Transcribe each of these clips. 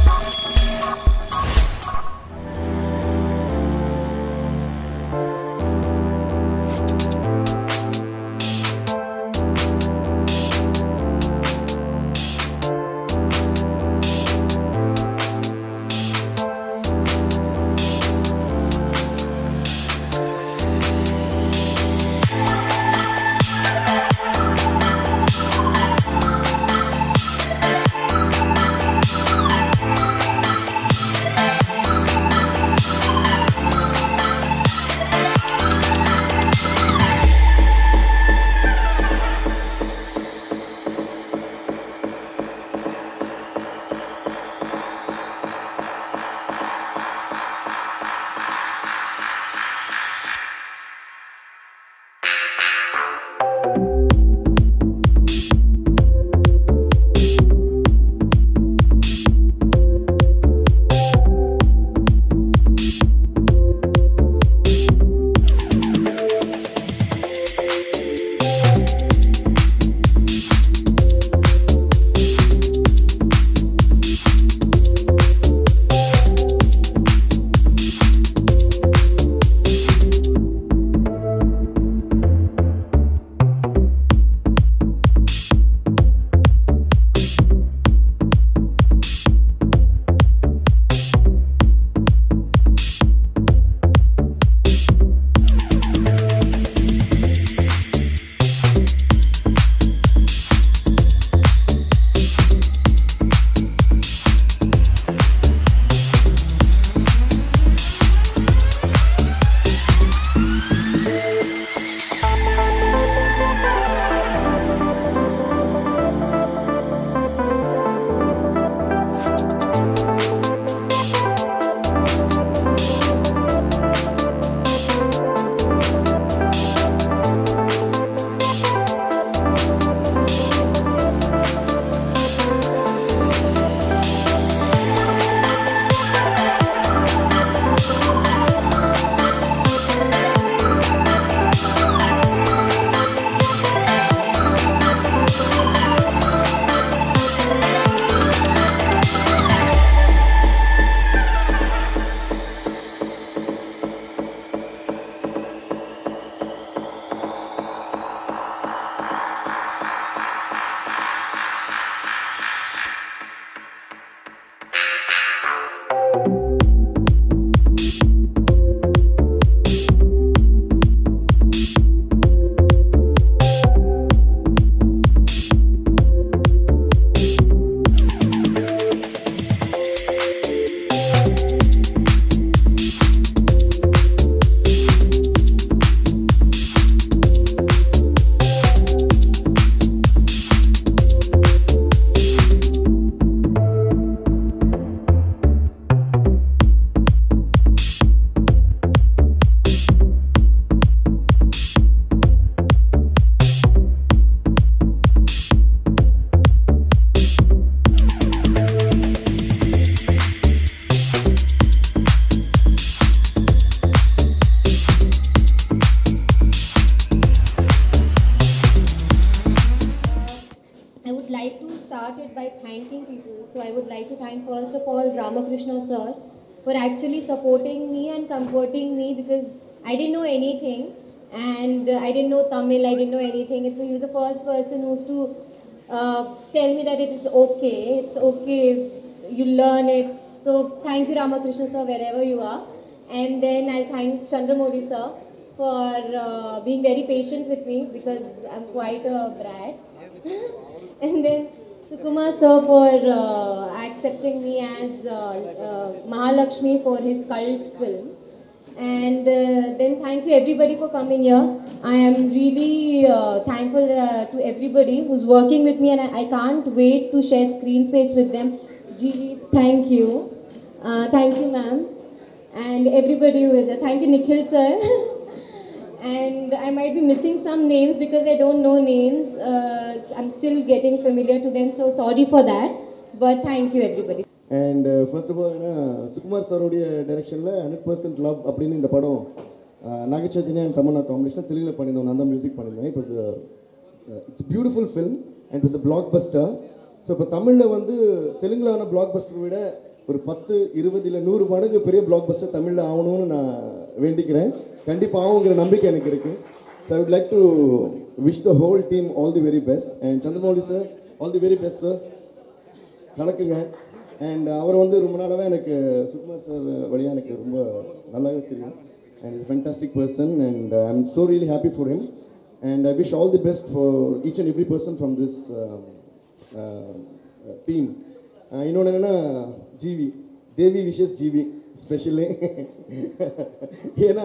I would like to start it by thanking people. So I would like to thank first of all Ramakrishna sir for actually supporting me and comforting me because I didn't know anything and uh, I didn't know Tamil, I didn't know anything. And so he was the first person who's to uh, tell me that it is okay, it's okay, you learn it. So thank you Ramakrishna sir wherever you are. And then I thank Chandramodi sir for uh, being very patient with me because I'm quite a brat. and then Sukumar sir for uh, accepting me as uh, uh, Mahalakshmi for his cult film. And uh, then thank you everybody for coming here. I am really uh, thankful uh, to everybody who's working with me and I, I can't wait to share screen space with them. G, thank you. Uh, thank you ma'am. And everybody who is here. Thank you Nikhil sir. and I might be missing some names because I don't know names. Uh, I'm still getting familiar to them, so sorry for that. But thank you, everybody. And first of all என்ன சுகுமார் சாரோடைய டைரக்ஷனில் hundred percent love அப்படின்னு இந்த படம் Naga Chaitanya and Tamil Nadu combination தெலுங்கில் பண்ணியிருந்தோம் நான் தான் music பண்ணியிருந்தேன் இப்போ it's beautiful film and it's blockbuster so இப்போ தமிழில் வந்து தெலுங்கில் ஆன பிளாக் பஸ்டர் விட ஒரு பத்து இருபது இல்லை நூறு மடங்கு பெரிய பிளாக் பஸ்டர் தமிழில் ஆகணும்னு நான் வேண்டிக்கிறேன் கண்டிப்பாக ஆகுங்கிற நம்பிக்கை எனக்கு இருக்குது so I would like to wish the whole team all the very best and Chandramouli sir all the very best sir கணக்குங்க அண்ட் அவர் வந்து ரொம்ப நாளாகவே எனக்கு சுகுமார் சார் வழியாக எனக்கு ரொம்ப நல்லாவே தெரியும் and is fantastic person and I am so really happy for him and I wish all the best for each and every person from this team இன்னொன்று என்னென்னா GV Devi wishes GV specially ஏன்னா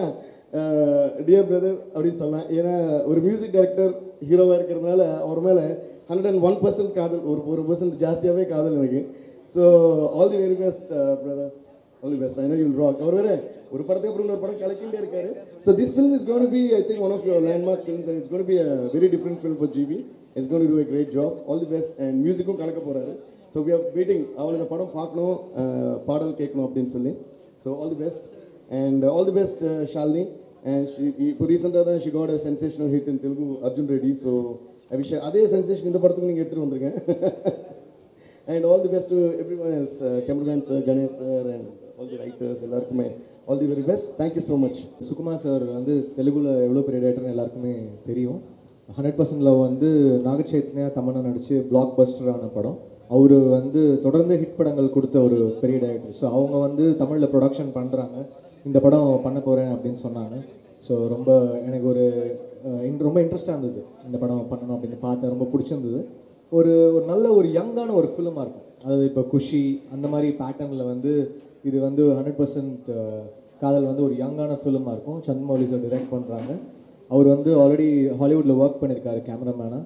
dear brother அப்படின்னு சொல்லலாம் ஏன்னா ஒரு music director ஹீரோவாக இருக்கிறதுனால அவர் மேலே ஹண்ட்ரட் அண்ட் ஒன் பர்சன்ட் காதல் ஒரு ஒரு பர்சன்ட் ஜாஸ்தியாகவே காதல் எனக்கு so all the very best brother all the best I know you'll rock அவர் வேறு ஒரு படத்துக்கு அப்புறம் இன்னொரு படம் கலக்கிட்டே இருக்காரு so this film is gonna be I think one of your landmark films and it's gonna be a very different film for GV it's gonna do a great job all the best and மியூசிக்கும் கலக்க போகிறாரு so we are waiting அவள் இந்த படம் பார்க்கணும் அஹ், பாடல் கேட்கணும் அப்படின்னு சொல்லி so all the best and all the best Shalini and இப்போ ரீசெண்டாக தான் she got a sensational hit in Telugu Arjun Reddy so I wish அதே சென்சேஷன் இந்த படத்துக்கு நீங்கள் எடுத்துகிட்டு வந்திருக்கேன் and all the best to every one else cameraman sir Ganesh sir and all the writers எல்லாருக்குமே all the very best thank you so much Sukumar sir வந்து தெலுங்குல எவ்வளோ பெரிய டேரக்டர்னு எல்லாருக்குமே தெரியும் ஹண்ட்ரட் பர்சன்ட்ல வந்து நாகச்சைத்தன்யா தமன்னா நடிச்சு பிளாக் பஸ்டரான படம் அவர் வந்து தொடர்ந்து ஹிட் படங்கள் கொடுத்த ஒரு பெரிய டைரக்டர் ஸோ அவங்க வந்து தமிழில் ப்ரொடக்ஷன் பண்ணுறாங்க இந்த படம் பண்ண போகிறேன் அப்படின்னு சொன்னாங்க ஸோ ரொம்ப எனக்கு ஒரு அஹ், in- ரொம்ப இன்ட்ரெஸ்டாக இருந்தது இந்த படம் பண்ணணும் அப்படின்னு பார்த்தேன் ரொம்ப பிடிச்சிருந்தது ஒரு ஒரு நல்ல ஒரு யங்கான ஒரு ஃபிலிமாக இருக்கும் அதாவது இப்போ குஷி அந்த மாதிரி பேட்டர்னில் வந்து இது வந்து ஹண்ட்ரட் பர்சன்ட் காதல் வந்து ஒரு யங்கான ஃபிலிமாக இருக்கும் சந்திரமௌலி சார் டிரெக்ட் பண்ணுறாங்க அவர் வந்து ஆல்ரெடி ஹாலிவுட்டில் ஒர்க் பண்ணியிருக்காரு கேமராமேனாக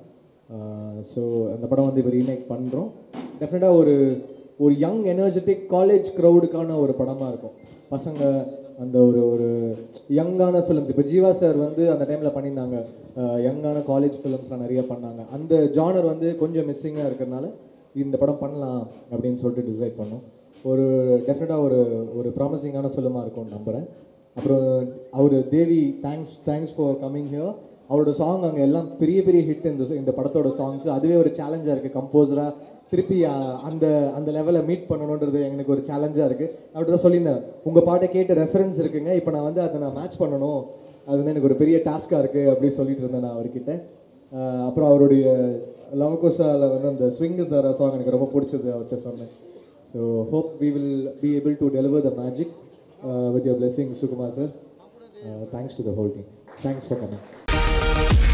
ஸோ அந்த படம் வந்து இப்போ ரீமேக் பண்ணுறோம் டெஃபினட்டாக ஒரு ஒரு யங் எனர்ஜெட்டிக் காலேஜ் க்ரௌடுக்கான ஒரு படமாக இருக்கும் பசங்க அந்த ஒரு ஒரு யங்கான ஃபிலிம்ஸ் இப்போ ஜீவா சார் வந்து அந்த டைமில் பண்ணியிருந்தாங்க யங்கான காலேஜ் ஃபிலிம்ஸ்லாம் நிறைய பண்ணாங்க அந்த ஜானர் வந்து கொஞ்சம் மிஸ்ஸிங்காக இருக்கிறதுனால இந்த படம் பண்ணலாம் அப்படின்னு சொல்லிட்டு டிசைட் பண்ணோம் ஒரு டெஃபினட்டாக ஒரு ஒரு ப்ராமிசிங்கான ஃபிலிமாக இருக்கும்னு நம்புகிறேன் அப்புறம் அவர் Devi thanks thanks for coming here அவரோட சாங் அங்கே எல்லாம் பெரிய பெரிய ஹிட் இந்த இந்த படத்தோட சாங்ஸ் அதுவே ஒரு சேலஞ்சாக இருக்குது கம்போசராக திருப்பி அஹ், அந்த அந்த லெவலை மீட் பண்ணணுன்றது எனக்கு ஒரு சேலஞ்சாக இருக்குது அப்படி தான் சொல்லியிருந்தேன் உங்கள் பாட்டை கேட்டு ரெஃபரன்ஸ் இருக்குங்க இப்போ நான் வந்து அதை நான் மேட்ச் பண்ணணும் அது வந்து எனக்கு ஒரு பெரிய டாஸ்காக இருக்குது அப்படி சொல்லிட்டு இருந்தேன் நான் அவர்கிட்ட அஹ், அப்புறம் அவருடைய லவகுசாவில் வந்து அந்த ஸ்விங்கு சார் சாங் எனக்கு ரொம்ப பிடிச்சது அவர்கிட்ட சொன்னேன் so hope we will be able to deliver the magic with your blessing Sukumar sir thanks to the whole team thanks for coming